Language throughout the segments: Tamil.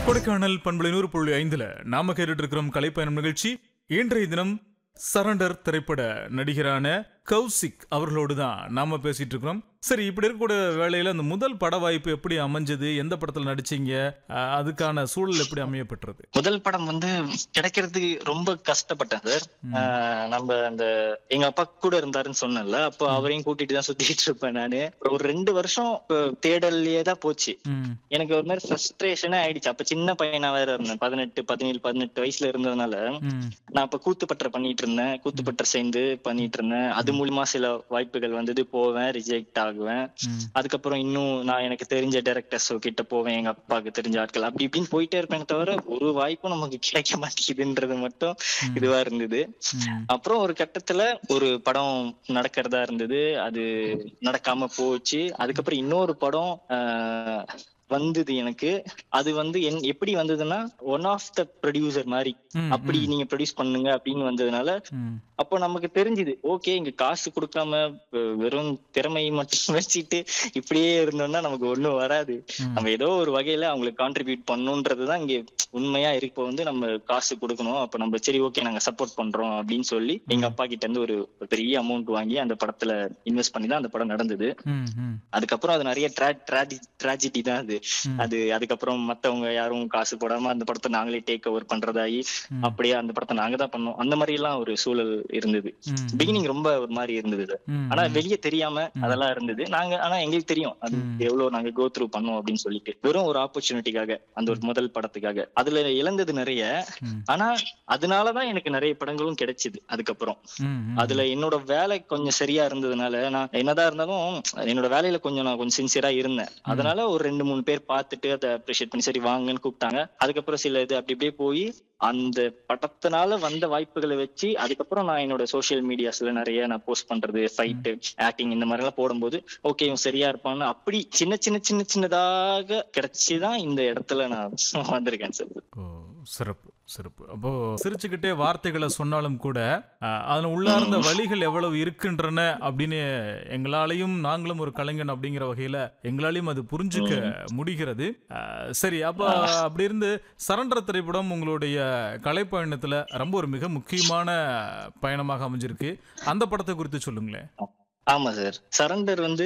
கொடைக்கானல் பண்பலை நூறு புள்ளி ஐந்துல நாம கேட்டுட்டு இருக்கிறோம் கலைப்பயணம் நிகழ்ச்சி இன்றைய தினம் சரண்டர் திரைப்பட நடிகரான கௌசிக் அவர்களோடு தான் நாம பேசிட்டு இருக்கிறோம் சரி இப்படி இருக்கக்கூடிய வேலையில அந்த முதல் பட வாய்ப்பு எப்படி அமைஞ்சது எந்த படத்துல நடிச்சீங்க அஹ், அதுக்கான சூழல் எப்படி அமையப்பட்டது முதல் படம் வந்து கிடைக்கிறதுக்கு ரொம்ப கஷ்டப்பட்டேன் சார் ஆஹ் நம்ம அந்த எங்க அப்பா கூட இருந்தாருன்னு சொன்னேன்ல அப்போ அவரையும் கூட்டிட்டு தான் சுத்திட்டு இருப்பேன் நானு ஒரு ரெண்டு வருஷம் அஹ், தேடல்லயே தான் போச்சு ம், எனக்கு ஒரு மாதிரி ஃப்ரஸ்ட்ரேஷனே ஆயிடுச்சு அப்ப சின்ன பையனா வேற இருந்தேன் பதினெட்டு பதினேழு பதினெட்டு வயசுல இருந்ததுனால ம், நான் அப்ப கூத்துப்பற்ற பண்ணிட்டு இருந்தேன் கூத்துப்பற்ற சேர்ந்து பண்ணிட்டு இருந்தேன் அது மூலியமா சில வாய்ப்புகள் வந்தது போவேன் ரிஜெக்ட் ஆகுவேன் ம், அதுக்கப்புறம் இன்னும் நான் எனக்கு தெரிஞ்ச டைரக்டர்ஸ் கிட்ட போவேன் எங்க அப்பாவுக்கு தெரிஞ்ச ஆட்கள் அப்படி இப்படின்னு போயிட்டே இருப்பேன் தவிர ஒரு வாய்ப்பும் நமக்கு கிடைக்க மாட்டேங்குதுன்றது மட்டும் இதுவா இருந்தது ம், அப்புறம் ஒரு கட்டத்துல ஒரு படம் நடக்கிறதா இருந்தது அது நடக்காம போச்சு அதுக்கப்புறம் இன்னொரு படம் ஆஹ், வந்தது எனக்கு அது வந்து என் எப்படி வந்ததுன்னா ஒன் ஆஃப் த ப்ரொடியூசர் மாதிரி ம், அப்படி நீங்க ப்ரொடியூஸ் பண்ணுங்க அப்படின்னு வந்ததுனால ம், அப்போ நமக்கு தெரிஞ்சுது ஓகே இங்க காசு கொடுக்காம வெ- வெறும் திறமை மட்டும் வச்சுட்டு இப்படியே இருந்தோம்னா நமக்கு ஒண்ணும் வராது ம். நம்ம ஏதோ ஒரு வகையில அவங்களுக்கு கான்ட்ரிபியூட் பண்ணணுன்றதுதான் இங்க உண்மையா இருக்கு இப்போ வந்து நம்ம காசு கொடுக்கணும் அப்ப நம்ம சரி ஓகே நாங்க சப்போர்ட் பண்றோம் அப்படின்னு சொல்லி எங்க அப்பா கிட்ட இருந்து ஒரு ஒரு பெரிய அமௌண்ட் வாங்கி அந்த படத்துல இன்வெஸ்ட் பண்ணி தான் அந்த படம் நடந்தது ம், ம், அதுக்கப்புறம் அது நிறைய ட்ராஜடி தான் அது ம். அது அதுக்கப்புறம் மத்தவங்க யாரும் காசு போடாம அந்த படத்தை நாங்களே டேக் ஓவர் பண்றதாயி ம். அப்படியே அந்த படத்தை நாங்க தான் பண்ணோம் அந்த மாதிரி எல்லாம் ஒரு சூழல் இருந்தது ம், பிகினிங் ரொம்ப ஒரு மாதிரி இருந்தது இது. ம், ஆனா ம். வெளியே தெரியாம அதெல்லாம் இருந்தது நாங்க ஆனா எங்களுக்கு தெரியும் அது ம். எவ்வளவு நாங்க கோ த்ரூ பண்ணோம் அப்படின்னு சொல்லிட்டு வெறும் ஒரு ஆப்பர்ச்சுனிட்டிக்காக அந்த ஒரு முதல் படத்துக்காக அதுல இழந்தது நிறைய ம், ஆனா அதனாலதான் எனக்கு நிறைய படங்களும் கிடைச்சது அதுக்கப்புறம் ம், ம். அதுல என்னோட வேலை கொஞ்சம் சரியா இருந்ததுனால நான் என்னதான் இருந்தாலும் என்னோட வேலையில கொஞ்சம் நான் கொஞ்சம் சின்சியரா இருந்தேன் அதனால ஒரு ரெண்டு மூணு பேர் பார்த்துட்டு அதை அப்ரிஷியேட் பண்ணி சரி வாங்கன்னு கூப்பிட்டாங்க அதுக்கப்புறம் சில இது அப்படி இப்படியே போய் அந்த படத்தினால வந்த வாய்ப்புகளை வச்சு அதுக்கப்புறம் நான் என்னோட சோஷியல் மீடியாஸ்ல நிறைய நான் போஸ்ட் பண்றது ஃபைட் ஆக்டிங் இந்த மாதிரி எல்லாம் போடும்போது ஓகே இவன் சரியா இருப்பான்னு அப்படி சின்ன சின்ன சின்ன சின்னதாக கிடைச்சுதான் இந்த இடத்துல நான் வந்திருக்கேன் சார் ஓ சிறப்பு சிறப்பு அப்போ சிரிச்சுக்கிட்டே வார்த்தைகளை சொன்னாலும் கூட அஹ், அதுல உள்ளார்ந்த வழிகள் எவ்வளவு இருக்கின்றன அப்படின்னு எங்களாலையும் நாங்களும் ஒரு கலைஞன் அப்படிங்கிற வகையில எங்களாலையும் அது புரிஞ்சுக்க முடிகிறது அஹ், சரி அப்ப அப்படி இருந்து சரண்டர் திரைப்படம் உங்களுடைய கலைப்பயணத்துல ரொம்ப ஒரு மிக முக்கியமான பயணமாக அமைஞ்சிருக்கு அந்த படத்தை குறித்து சொல்லுங்களேன் ஆமா சார் சரண்டர் வந்து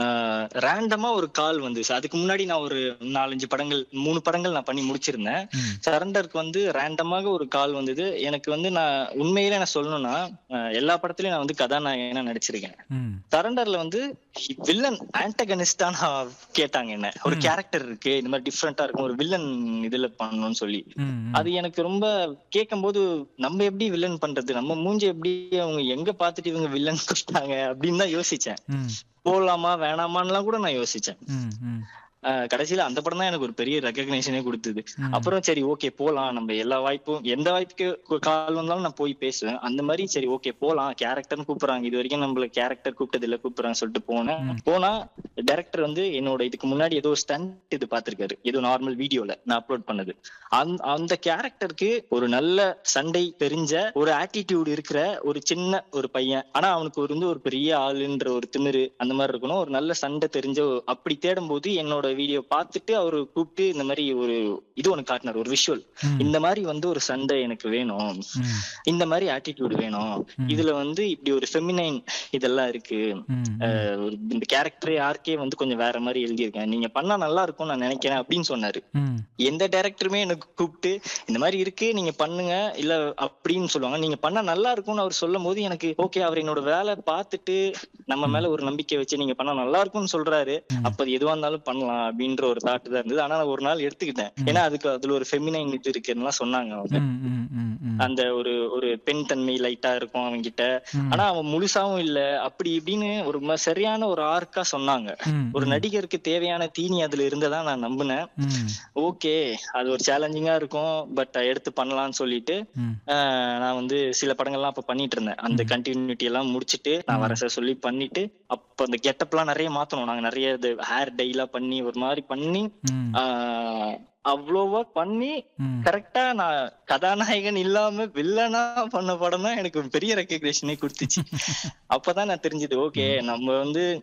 ரேண்டமா ஒரு கால் வந்து அதுக்கு முன்னாடி நான் ஒரு நாலஞ்சு படங்கள் மூணு படங்கள் நான் பண்ணி முடிச்சிருந்தேன் ம், சரண்டருக்கு வந்து ரேண்டமாக ஒரு கால் வந்தது எனக்கு வந்து நான் உண்மையிலே நான் சொல்லணும்னா அஹ், எல்லா படத்துலயும் நான் வந்து கதாநாயகனா நடிச்சிருக்கேன் ம், சரண்டர்ல வந்து வில்லன் ஆன்டகனிஸ்டா நான் கேட்டாங்க என்ன ஒரு கேரக்டர் இருக்கு இந்த மாதிரி டிஃப்ரெண்டா இருக்கும் ஒரு வில்லன் இதுல பண்ணணும்னு சொல்லி ம், ம். அது எனக்கு ரொம்ப கேட்கும்போது நம்ம எப்படி வில்லன் பண்றது நம்ம மூஞ்சி எப்படி அவங்க எங்க பாத்துட்டு இவங்க வில்லன் கொடுத்தாங்க அப்படின்னு தான் யோசிச்சேன் ம், போடலாமா வேணாமான்லாம் கூட நான் யோசிச்சேன் ம், ம், ஆஹ் கடைசியில அந்த படம் தான் எனக்கு ஒரு பெரிய ரெக்கக்னேஷனே கொடுத்தது ம். அப்புறம் சரி ஓகே போலாம் நம்ம எல்லா வாய்ப்பும் எந்த வாய்ப்புக்கு கு- கால் வந்தாலும் நான் போய் பேசுவேன் அந்த மாதிரி சரி ஓகே போலாம் கேரக்டர்னு கூப்பிடுறாங்க இது வரைக்கும் நம்மள கேரக்டர் கூப்பிட்டது இல்ல கூப்பிடுறாங்க சொல்லிட்டு போனேன் போனா டைரக்டர் வந்து என்னோட இதுக்கு முன்னாடி ஏதோ ஸ்டண்ட் இது பாத்திருக்காரு ஏதோ நார்மல் வீடியோல நான் அப்லோட் பண்ணது அந்த அந்த கேரக்டருக்கு ஒரு நல்ல சண்டை தெரிஞ்ச ஒரு ஆட்டிடியூட் இருக்கிற ஒரு சின்ன ஒரு பையன் ஆனா அவனுக்கு ஒரு வந்து ஒரு பெரிய ஆளுன்ற ஒரு திமிரு அந்த மாதிரி இருக்கணும் ஒரு நல்ல சண்டை தெரிஞ்ச ஒரு- அப்படி தேடும்போது என்னோட வீடியோ பார்த்துட்டு அவரு கூப்பிட்டு இந்த மாதிரி ஒரு இது ஒண்ணு காட்டினார் ஒரு விஷுவல் ம். இந்த மாதிரி வந்து ஒரு சண்டை எனக்கு வேணும் ம், இந்த மாதிரி ஆட்டிடியூட் வேணும் ம். இதுல வந்து இப்படி ஒரு ஃபெமினைன் இதெல்லாம் இருக்கு ம், ம். அஹ் ஒரு இந்த கேரக்டர் யாருக்கே வந்து கொஞ்சம் வேற மாதிரி எழுதியிருக்கேன் நீங்க பண்ணா நல்லா இருக்கும் நான் நினைக்கிறேன் அப்படின்னு சொன்னாரு ம், எந்த டைரக்டருமே எனக்கு கூப்பிட்டு இந்த மாதிரி இருக்கு நீங்க பண்ணுங்க இல்ல அப்படின்னு சொல்லுவாங்க நீங்க பண்ணா நல்லா இருக்கும்னு அவர் சொல்லும் போது எனக்கு ஓகே அவர் என்னோட வேலை பார்த்துட்டு நம்ம மேல ஒரு நம்பிக்கை வச்சு நீங்க பண்ணா நல்லா இருக்கும்னு சொல்றாரு ம். அப்ப அது எதுவா இருந்தாலும் பண்ணலாம் அப்படின்ற ஒரு தாட் தான் இருந்தது ஆனா நான் ஒரு நாள் எடுத்துக்கிட்டேன் ஏன்னா அதுக்கு அதுல ஒரு ஃபெமினைன் இது இருக்குன்னு சொன்னாங்க அவங்க ம், ம், ம், ம். அந்த ஒரு ஒரு பெண் தன்மை லைட்டா இருக்கும் அவன்கிட்ட ம். ஆனா அவன் முழுசாவும் இல்ல அப்படி இப்படின்னு ஒரு ம- சரியான ஒரு ஆர்க்கா சொன்னாங்க ம், ஒரு ம், நடிகருக்கு தேவையான தீனி அதுல இருந்ததா நான் நம்பினேன் ம், ஓகே அது ஒரு சேலஞ்சிங்கா இருக்கும் பட் எடுத்து பண்ணலாம்னு சொல்லிட்டு ம், ஆஹ், நான் வந்து சில படங்கள்லாம் அப்ப பண்ணிட்டு இருந்தேன் அந்த கண்டினியூட்டி எல்லாம் முடிச்சிட்டு நான் வர சார் சொல்லி பண்ணிட்டு அப்ப அந்த கெட்டப் எல்லாம் நிறைய மாத்தணும் நாங்க நிறைய ஹேர் டைலாம் பண்ணி ஒரு மாதிரி பண்ணி ம், ஆஹ், அவ்வளோவா பண்ணி ம். கரெக்டா நான் கதாநாயகன் இல்லாம வில்லனா பண்ண படம் தான் எனக்கு ஒரு பெரிய ரெக்கக்னேஷனே கொடுத்துச்சு அப்பதான் நான் தெரிஞ்சது ஓகே நம்ம வந்து